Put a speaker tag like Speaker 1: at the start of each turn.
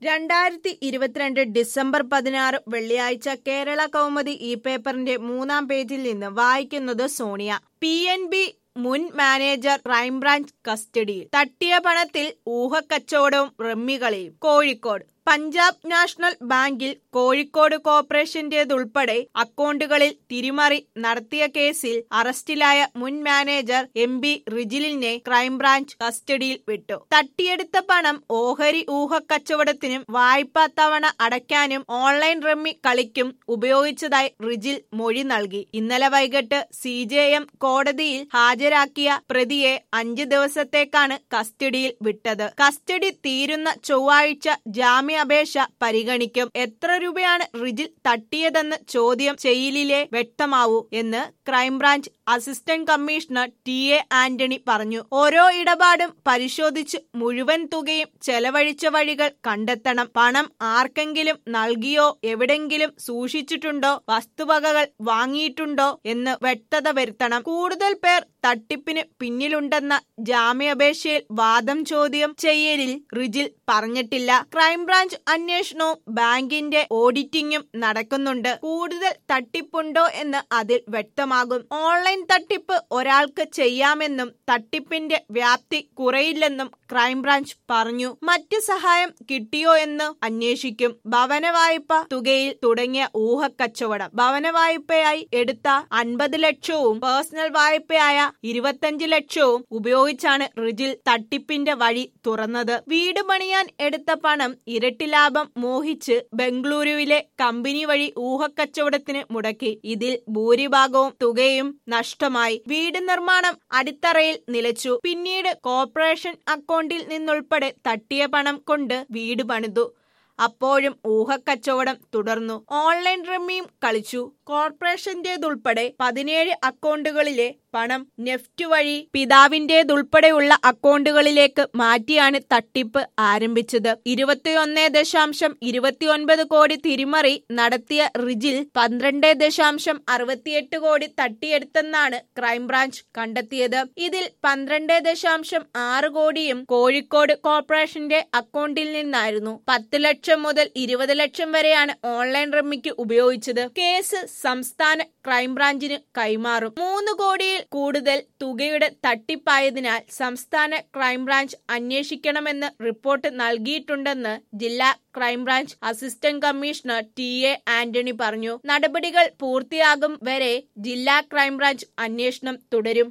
Speaker 1: രണ്ടായിരത്തി ഇരുപത്തിരണ്ട് ഡിസംബർ പതിനാറ് വെള്ളിയാഴ്ച കേരള കൗമുദി ഈ പേപ്പറിന്റെ മൂന്നാം പേജിൽ നിന്ന് വായിക്കുന്നത് സോണിയ പി എൻ ബി മുൻ മാനേജർ ക്രൈംബ്രാഞ്ച് കസ്റ്റഡിയിൽ തട്ടിയ പണത്തിൽ ഊഹക്കച്ചവടവും റമ്മികളിയും കോഴിക്കോട് പഞ്ചാബ് നാഷണൽ ബാങ്കിൽ കോഴിക്കോട് കോർപ്പറേഷന്റേതുൾപ്പെടെ അക്കൗണ്ടുകളിൽ തിരിമറി നടത്തിയ കേസിൽ അറസ്റ്റിലായ മുൻ മാനേജർ എം ബി റിജിലിനെ ക്രൈംബ്രാഞ്ച് കസ്റ്റഡിയിൽ വിട്ടു തട്ടിയെടുത്ത പണം ഓഹരി ഊഹക്കച്ചവടത്തിനും വായ്പാ തവണ അടയ്ക്കാനും ഓൺലൈൻ റമ്മി കളിക്കും ഉപയോഗിച്ചതായി റിജിൽ മൊഴി നൽകി ഇന്നലെ വൈകിട്ട് സി ജെ എം കോടതിയിൽ ഹാജരാക്കിയ പ്രതിയെ അഞ്ച് ദിവസത്തേക്കാണ് കസ്റ്റഡിയിൽ വിട്ടത് കസ്റ്റഡി തീരുന്ന ചൊവ്വാഴ്ച ജാമ്യാപേക്ഷ പരിഗണിക്കും എത്ര രൂപയാണ് റിജിൽ തട്ടിയതെന്ന് ചോദ്യം ചെയ്യലിലെ വ്യക്തമാവൂ എന്ന് crime branch assistant commissioner T A Antony പറഞ്ഞു ഓരോ ഇടപാടും പരിശോധിച്ച് മുഴുവൻ തുകയും ചെലവഴിച്ച വഴികൾ കണ്ടെത്തണം പണം ആർക്കെങ്കിലും നൽകിയോ എവിടെങ്കിലും സൂക്ഷിച്ചിട്ടുണ്ടോ വസ്തുവകകൾ വാങ്ങിയിട്ടുണ്ടോ എന്ന് വ്യക്തത വരുത്തണം കൂടുതൽ പേർ തട്ടിപ്പിന് പിന്നിലുണ്ടെന്ന ജാമ്യാപേക്ഷയിൽ വാദം ചോദ്യം ചെയ്യലിൽ റിജിൽ പറഞ്ഞിട്ടില്ല ക്രൈംബ്രാഞ്ച് അന്വേഷണവും ബാങ്കിന്റെ ഓഡിറ്റിംഗും നടക്കുന്നുണ്ട് കൂടുതൽ തട്ടിപ്പുണ്ടോ എന്ന് അതിൽ വ്യക്തമാകും ഓൺലൈൻ തട്ടിപ്പ് ഒരാൾക്ക് ചെയ്യാമെന്നും തട്ടിപ്പിന്റെ വ്യാപ്തി കുറയില്ലെന്നും ക്രൈംബ്രാഞ്ച് പറഞ്ഞു മറ്റ് സഹായം കിട്ടിയോ എന്ന് അന്വേഷിക്കും ഭവന വായ്പ തുകയിൽ തുടങ്ങിയ ഊഹക്കച്ചവടം ഭവന വായ്പയായി എടുത്ത അൻപത് ലക്ഷവും പേഴ്സണൽ വായ്പയായ ഇരുപത്തഞ്ച് ലക്ഷവും ഉപയോഗിച്ചാണ് റിജിൽ തട്ടിപ്പിന്റെ വഴി തുറന്നത് വീട് പണിയാൻ എടുത്ത പണം ഇരട്ടി ലാഭം മോഹിച്ച് ബംഗളൂരുവിലെ കമ്പനി വഴി ഊഹക്കച്ചവടത്തിന് മുടക്കി ഇതിൽ ഭൂരിഭാഗവും തുകയും നഷ്ടമായി വീട് നിർമ്മാണം അടിത്തറയിൽ നിലച്ചു പിന്നീട് കോർപ്പറേഷൻ അക്കൗണ്ടിൽ നിന്നുൾപ്പെടെ തട്ടിയ പണം കൊണ്ട് വീട് പണിതു അപ്പോഴും ഊഹക്കച്ചവടം തുടർന്നു ഓൺലൈൻ റമ്മിയും കളിച്ചു കോർപ്പറേഷന്റേതുൾപ്പെടെ പതിനേഴ് അക്കൗണ്ടുകളിലെ പണം നെഫ്റ്റ് വഴി പിതാവിന്റേതുൾപ്പെടെയുള്ള അക്കൗണ്ടുകളിലേക്ക് മാറ്റിയാണ് തട്ടിപ്പ് ആരംഭിച്ചത് ഇരുപത്തിയൊന്ന് ദശാംശം ഇരുപത്തിയൊൻപത് കോടി തിരിമറി നടത്തിയ റിജിൽ പന്ത്രണ്ട് ദശാംശം അറുപത്തിയെട്ട് കോടി തട്ടിയെടുത്തെന്നാണ് ക്രൈംബ്രാഞ്ച് കണ്ടെത്തിയത് ഇതിൽ പന്ത്രണ്ട് ദശാംശം ആറ് കോടിയും കോഴിക്കോട് കോർപ്പറേഷന്റെ അക്കൗണ്ടിൽ നിന്നായിരുന്നു പത്ത് ലക്ഷം മുതൽ ഇരുപത് ലക്ഷം വരെയാണ് ഓൺലൈൻ റമ്മിക്ക് ഉപയോഗിച്ചത് കേസ് സംസ്ഥാന ക്രൈംബ്രാഞ്ചിന് കൈമാറും മൂന്ന് കോടിയിൽ കൂടുതൽ തുകയുടെ തട്ടിപ്പായതിനാൽ സംസ്ഥാന ക്രൈംബ്രാഞ്ച് അന്വേഷിക്കണമെന്ന് റിപ്പോർട്ട് നൽകിയിട്ടുണ്ടെന്ന് ജില്ലാ crime branch assistant commissioner T A Antony പറഞ്ഞു നടപടികൾ പൂർത്തിയാകും വരെ ജില്ലാ ക്രൈംബ്രാഞ്ച് അന്വേഷണം തുടരും